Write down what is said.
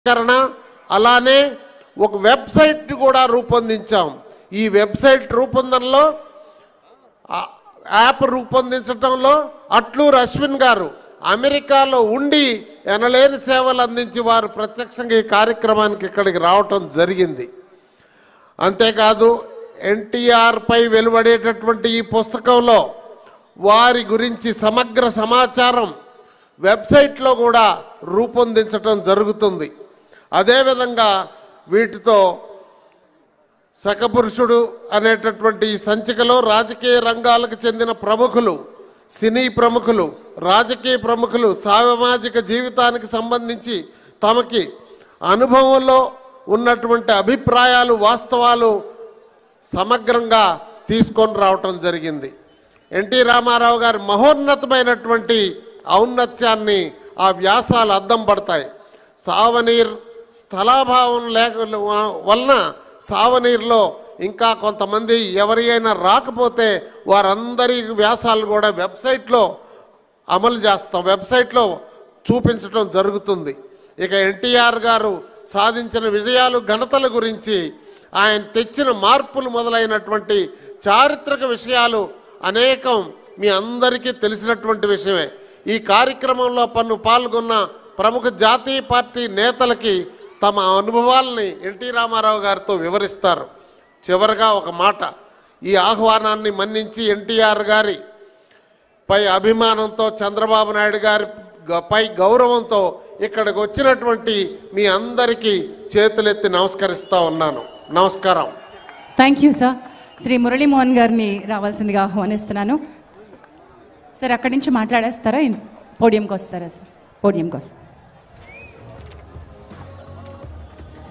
కరణ అలానే ఒక వెబ్సైట్ కూడా రూపొందించాం ఈ వెబ్సైట్ రూపొందనలో ఆ యాప్ రూపొందించడంలో అట్లూరు అశ్విన్ గారు అమెరికాలో ఉండి ఎనలేని సేవలు అందించి వారు ప్రత్యక్షంగా ఈ కార్యక్రమానికి ఇక్కడికి రావటం జరిగింది అంతేకాదు ఎన్టీఆర్పై వెలువడేటటువంటి ఈ పుస్తకంలో వారి గురించి సమగ్ర సమాచారం వెబ్సైట్లో కూడా రూపొందించటం జరుగుతుంది అదేవిధంగా వీటితో శకపురుషుడు అనేటటువంటి ఈ సంచికలో రాజకీయ రంగాలకు చెందిన ప్రముఖులు సినీ ప్రముఖులు రాజకీయ ప్రముఖులు సామాజిక జీవితానికి సంబంధించి తమకి అనుభవంలో ఉన్నటువంటి అభిప్రాయాలు వాస్తవాలు సమగ్రంగా తీసుకొని రావటం జరిగింది ఎన్టీ రామారావు గారి మహోన్నతమైనటువంటి ఔన్నత్యాన్ని ఆ వ్యాసాలు అద్దం పడతాయి సావనీర్ స్థలాభావం లేక వలన సావనీర్లో ఇంకా కొంతమంది ఎవరి అయినా రాకపోతే వారందరి వ్యాసాలు కూడా వెబ్సైట్లో అమలు చేస్తాం వెబ్సైట్లో చూపించడం జరుగుతుంది ఇక ఎన్టీఆర్ గారు సాధించిన విజయాలు ఘనతల గురించి ఆయన తెచ్చిన మార్పులు మొదలైనటువంటి చారిత్రక విషయాలు అనేకం మీ అందరికీ తెలిసినటువంటి విషయమే ఈ కార్యక్రమంలో పన్ను పాల్గొన్న ప్రముఖ జాతీయ పార్టీ నేతలకి తమ అనుభవాల్ని ఎన్టీ రామారావు గారితో వివరిస్తారు చివరగా ఒక మాట ఈ ఆహ్వానాన్ని మన్నించి ఎన్టీఆర్ గారి పై అభిమానంతో చంద్రబాబు నాయుడు గారి గ- పై గౌరవంతో ఇక్కడికి వచ్చినటువంటి మీ అందరికీ చేతులెత్తి నమస్కరిస్తా ఉన్నాను నమస్కారం thank you sir Shri Muralimohan గారిని రావాల్సిందిగా ఆహ్వానిస్తున్నాను సార్ అక్కడి నుంచి మాట్లాడేస్తారా ఇన్- పోడియంకి వస్తారా సార్ పోడియంకి వస్తారు